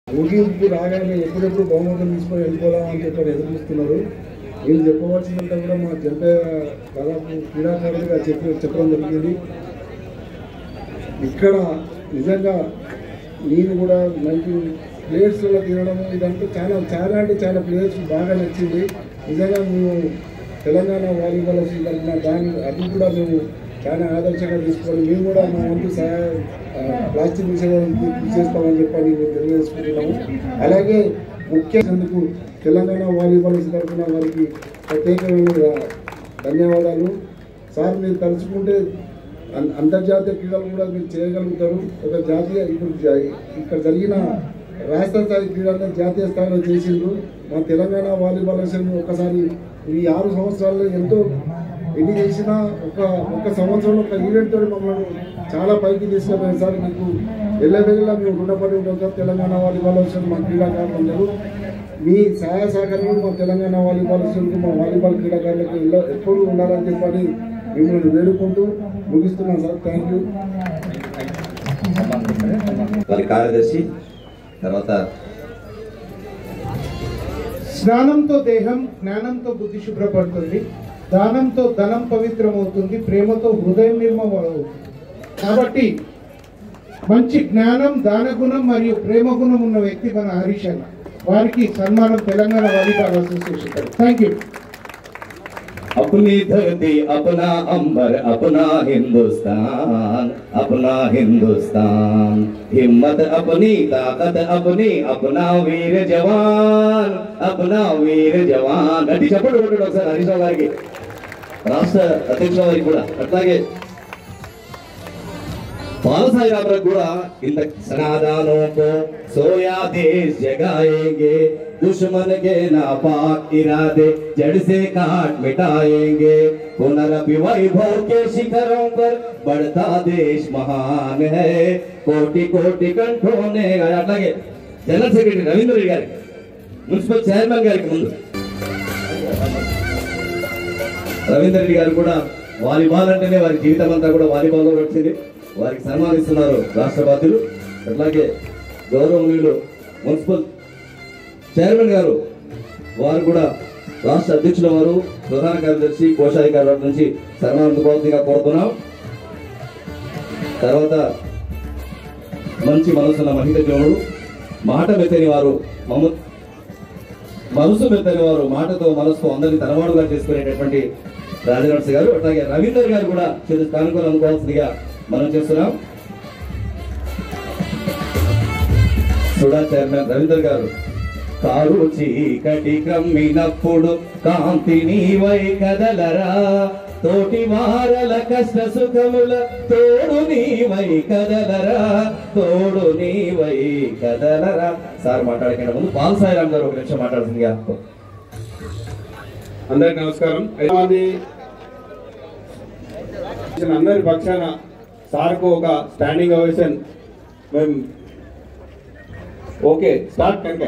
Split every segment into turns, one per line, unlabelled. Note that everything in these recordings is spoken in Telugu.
ముగింపు రాగానే ఎప్పుడెప్పుడు బహుమతులు తీసుకొని వెళ్ళిపోదాం అని చెప్పి ఎదురు చూస్తున్నారు వీళ్ళు చెప్పవలసిందంతా కూడా మా జంట దాదాపు క్రీడాకారులుగా చెప్పి చెప్పడం జరిగింది ఇక్కడ నిజంగా నేను కూడా మంచి ప్లేయర్స్లో తినడం ఇదంతా చాలా చాలా అంటే చాలా ప్లేయర్స్ బాగా నచ్చింది నిజంగా మేము తెలంగాణ వాలీబాల్ అసలు తరఫున దాన్ని అది కూడా మేము చాలా ఆదర్శంగా తీసుకొని మేము కూడా మా వంతు సహాయ ఆ, ప్లాస్టిక్ నిషేధానికి కృషి చేస్తామని చెప్పని మేము తెలియజేసుకుంటున్నాము అలాగే ముఖ్యందుకు తెలంగాణ వాలీబాల్ తరఫున వారికి ప్రత్యేకమైన ధన్యవాదాలు సార్ మీరు తలుచుకుంటే అం- అంతర్జాతీయ క్రీడలు కూడా మీరు చేయగలుగుతారు ఒక జాతీయ ఇప్పుడు జ- ఇక్కడ జరిగిన రాష్ట్ర స్థాయి క్రీడలను జాతీయ స్థాయిలో చేసిండ్రు మా తెలంగాణ వాలీబాల్ అసోసియేషన్ ఒకసారి ఈ ఆరు సంవత్సరాల్లో ఎంతో ఎన్ని చేసినా ఒక ఒక సంవత్సరంలో ఒక ఈవెంట్ తోటి మమ్మల్ని చాలా పైకి తీసుకెళ్ళారు సార్ మీకు వెళ్ళవేళ మేము రుణపడి ఉంటాం సార్ తెలంగాణ వాలీబాల్ అసోసియేషన్ మా క్రీడాకారులు అందరూ మీ సహాయ సహకారాలు మా తెలంగాణ వాలీబాల్ అసోసియేషన్కి మా వాలీబాల్ క్రీడాకారులకు ఎల్ల- ఎప్పుడూ ఉండాలని చెప్పని మిమ్మల్ని వేడుకుంటూ ముగిస్తున్నాను సార్ థ్యాంక్ యూ
వారి కార్యదర్శి తర్వాత
స్నానంతో దేహం జ్ఞానంతో బుద్ధి శుభ్రపడుతుంది దానంతో ధనం పవిత్రమవుతుంది ప్రేమతో హృదయం నిర్మలమవుతుంది కాబట్టి మంచి జ్ఞానం దానగుణం మరియు ప్రేమ గుణం ఉన్న వ్యక్తి మన హరీష్ అన్న వారికి సన్మానం Telangana volleyball association thank you
अपनी धरती अपना अंबर अपना हिंदुस्तान अपना हिंदुस्तान हिम्मत अपनी ताकत अपनी अपना वीर जवान अपना वीर जवान గట్టి చప్పుడు కొట్టండి ఒకసారి హరీష్ రావు గారికి రాష్ట్ర అధ్యక్షుల వారికి కూడా అట్లాగే बालसाई रामरख కూడా इन सनादानों को सोया देश जगाएंगे दुश्मन के नापाक इरादे जड़ से काट मिटाएंगे पुनरपि वैभव के शिखरों पर बढ़ता देश महान है कोटि कोटि कंठों ने गाया అట్లాగే జనరల్ సెక్రటరీ రవీంద్ర రెడ్డి గారికి మున్సిపల్ చైర్మన్ గారికి ముందు రవీందర్ రెడ్డి గారు కూడా వాలీబాల్ అంటేనే వారి జీవితం అంతా కూడా వాలీబాల్లో వచ్చింది వారికి సన్మానిస్తున్నారు రాష్ట్ర బాధ్యులు అట్లాగే గౌరవనీయులు మున్సిపల్ చైర్మన్ గారు వారు కూడా రాష్ట్ర అధ్యక్షుల వారు ప్రధాన కార్యదర్శి కోశాధికారుల నుంచి సన్మానించుకోవాల్సిందిగా కోరుతున్నాం తర్వాత మంచి మనసున్న మహిళ జనుడు మాట మెత్తని వారు మమ్మ మనసు మెత్తని వారు మాటతో మనసుతో అందరినీ తనవాడుగా చేసుకునేటటువంటి రాజనర్స్ గారు అట్లాగే రవీందర్ గారు కూడా చిరు కానుకలు అనుకోవాల్సిందిగా మనం చేస్తున్నాం సుడా చైర్మన్ రవీందర్ గారు కారు చీకటి కమ్మినప్పుడు కాంతి నీవై కదలరా తోటి వారల కష్ట సుఖముల తోడు నీవై కదలరా తోడు నీవై కదలరా సార్ మాట్లాడకుండా ముందు పాల్ సాయిరామ్ గారు ఒక నిమిషం మాట్లాడుతుందిగా
అందరికి నమస్కారం అయితే మంది అందరి పక్షాన సార్కు ఒక స్టాండింగ్ ఓవేషన్ మేము ఓకే స్టార్ట్ కనుక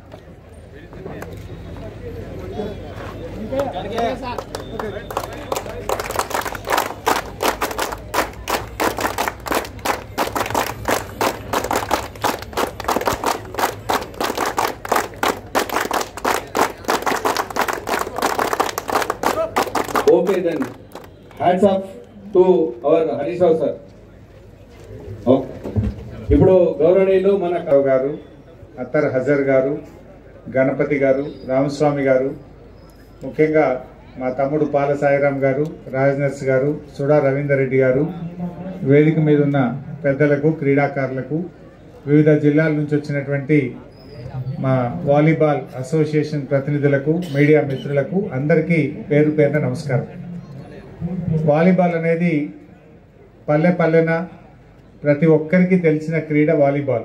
okay then hats off to our Harish Rao sir okay ఇప్పుడు గౌరవనీయులు మన
రావు గారు అత్తర్ హజర్ గారు గణపతి గారు రామస్వామి గారు ముఖ్యంగా మా తమ్ముడు పాల సాయిరామ్ గారు రాజనర్స్ గారు సుడా రవీందర్ రెడ్డి గారు వేదిక మీద ఉన్న పెద్దలకు క్రీడాకారులకు వివిధ జిల్లాల నుంచి వచ్చినటువంటి మా వాలీబాల్ అసోసియేషన్ ప్రతినిధులకు మీడియా మిత్రులకు అందరికీ పేరు పేరున నమస్కారం వాలీబాల్ అనేది పల్లె పల్లెన ప్రతి ఒక్కరికి తెలిసిన క్రీడ వాలీబాల్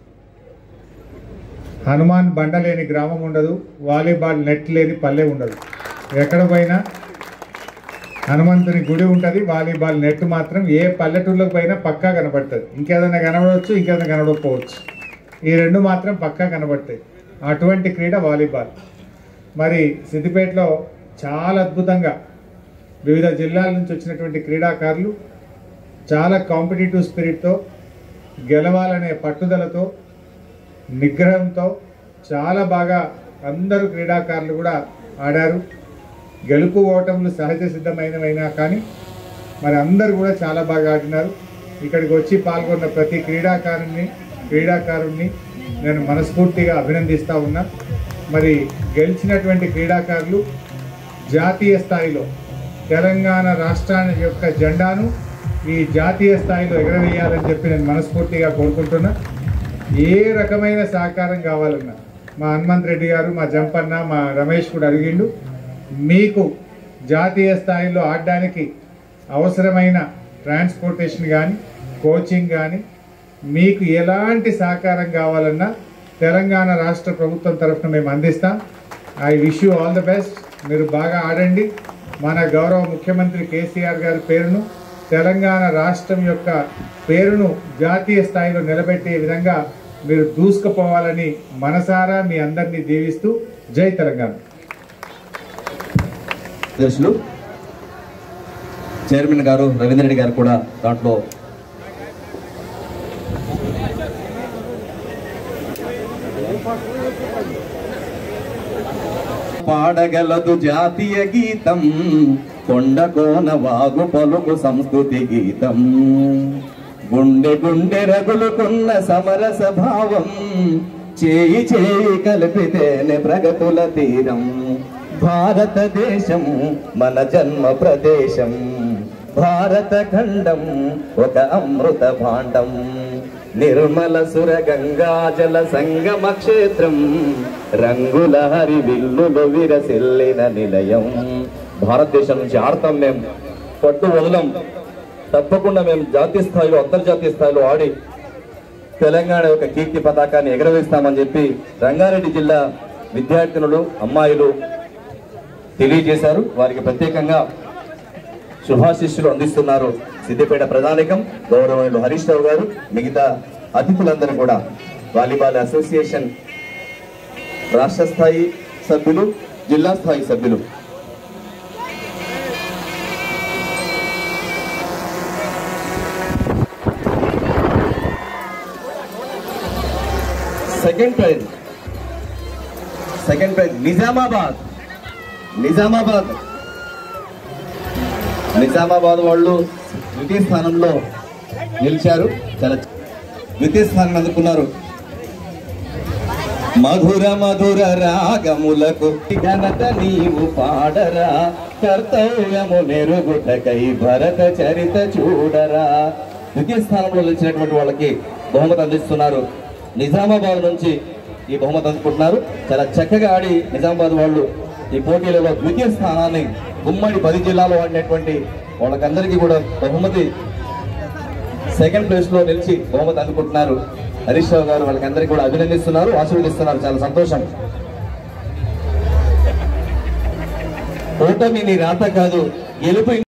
హనుమాన్ బండ లేని గ్రామం ఉండదు వాలీబాల్ నెట్ లేని పల్లె ఉండదు ఎక్కడ పోయినా హనుమంతుని గుడి ఉంటుంది వాలీబాల్ నెట్ మాత్రం ఏ పల్లెటూళ్ళకి పోయినా పక్కా కనబడుతుంది ఇంకేదైనా కనబడవచ్చు ఇంకేదైనా కనబడకపోవచ్చు ఈ రెండు మాత్రం పక్కా కనబడతాయి అటువంటి క్రీడ వాలీబాల్ మరి సిద్దిపేటలో చాలా అద్భుతంగా వివిధ జిల్లాల నుంచి వచ్చినటువంటి క్రీడాకారులు చాలా కాంపిటేటివ్ స్పిరిట్తో గెలవాలనే పట్టుదలతో నిగ్రహంతో చాలా బాగా అందరూ క్రీడాకారులు కూడా ఆడారు గెలుపు ఓటములు సహజ సిద్ధమైనవైనా కానీ మరి అందరూ కూడా చాలా బాగా ఆడినారు ఇక్కడికి వచ్చి పాల్గొన్న ప్రతి క్రీడాకారుని క్రీడాకారుణ్ణి నేను మనస్ఫూర్తిగా అభినందిస్తా ఉన్నా మరి గెలిచినటువంటి క్రీడాకారులు జాతీయ స్థాయిలో తెలంగాణ రాష్ట్రాన్ని యొక్క జెండాను ఈ జాతీయ స్థాయిలో ఎగరవేయాలని చెప్పి నేను మనస్ఫూర్తిగా కోరుకుంటున్నా ఏ రకమైన సహకారం కావాలన్నా మా హనుమంత్ రెడ్డి గారు మా జంపన్న మా రమేష్ కూడా అడిగిండు మీకు జాతీయ స్థాయిలో ఆడడానికి అవసరమైన ట్రాన్స్పోర్టేషన్ కానీ కోచింగ్ కానీ మీకు ఎలాంటి సహకారం కావాలన్నా తెలంగాణ రాష్ట్ర ప్రభుత్వం తరఫున మేము అందిస్తాం I wish you all the best మీరు బాగా ఆడండి మన గౌరవ ముఖ్యమంత్రి కేసీఆర్ గారి పేరును తెలంగాణ రాష్ట్రం యొక్క పేరును జాతీయ స్థాయిలో నిలబెట్టే విధంగా మీరు దూసుకుపోవాలని మనసారా మీ అందరినీ దీవిస్తూ జై తెలంగాణ
అధ్యక్షులు చైర్మన్ గారు రవీంద్ర రెడ్డి గారు కూడా దాంట్లో పాడగలదు జాతీయ గీతం కొండ కోన వాగు పలుకు సంస్కృతి గీతం గుండె గుండె రగులుకున్న సమరస భావం చేయి చేయి కలిపితేనే ప్రగతుల తీరం భారతదేశం మన జన్మ ప్రదేశం భారత ఖండం ఒక అమృత భాండం నిర్మల సుర గంగా జల సంగమ క్షేత్రం రంగుల హరి విల్లులు విరసిల్లిన నిలయం భారతదేశం నుంచి ఆడతాం మేము పట్టు వదలం తప్పకుండా మేము జాతీయ స్థాయిలో అంతర్జాతీయ స్థాయిలో ఆడి తెలంగాణ యొక్క కీర్తి పతాకాన్ని ఎగరవేస్తామని చెప్పి రంగారెడ్డి జిల్లా విద్యార్థినులు అమ్మాయిలు తెలియజేశారు వారికి ప్రత్యేకంగా శుభాశిష్యులు అందిస్తున్నారు సిద్దిపేట ప్రధానికం గౌరవనీయులు హరీష్ రావు గారు మిగతా అతిథులందరూ కూడా వాలీబాల్ అసోసియేషన్ రాష్ట్ర స్థాయి సభ్యులు జిల్లా స్థాయి సభ్యులు second prize second prize Nizamabad Nizamabad Nizamabad వాళ్ళు ద్వితీయ స్థానంలో నిలిచారు చాలా ద్వితీయ స్థానం అందుకున్నారు మధుర మధుర రాగములకు ఘనత నీవు పాడరా కర్తవ్యము నెరుగుటకై భరత చరిత చూడరా ద్వితీయ స్థానంలో నిలిచినటువంటి వాళ్ళకి బహుమతి అందిస్తున్నారు నిజామాబాద్ నుంచి ఈ బహుమతి అందుకుంటున్నారు చాలా చక్కగా ఆడి నిజామాబాద్ వాళ్ళు ఈ పోటీలలో ద్వితీయ స్థానాన్ని ఉమ్మడి పది జిల్లాలో ఆడినటువంటి వాళ్ళకందరికీ కూడా బహుమతి సెకండ్ ప్లేస్ లో నిలిచి బహుమతి అందుకుంటున్నారు హరీష్ రావు గారు వాళ్ళకందరికీ కూడా అభినందిస్తున్నారు ఆశీర్వదిస్తున్నారు చాలా సంతోషం ఓటమి నీ రాత కాదు గెలుపు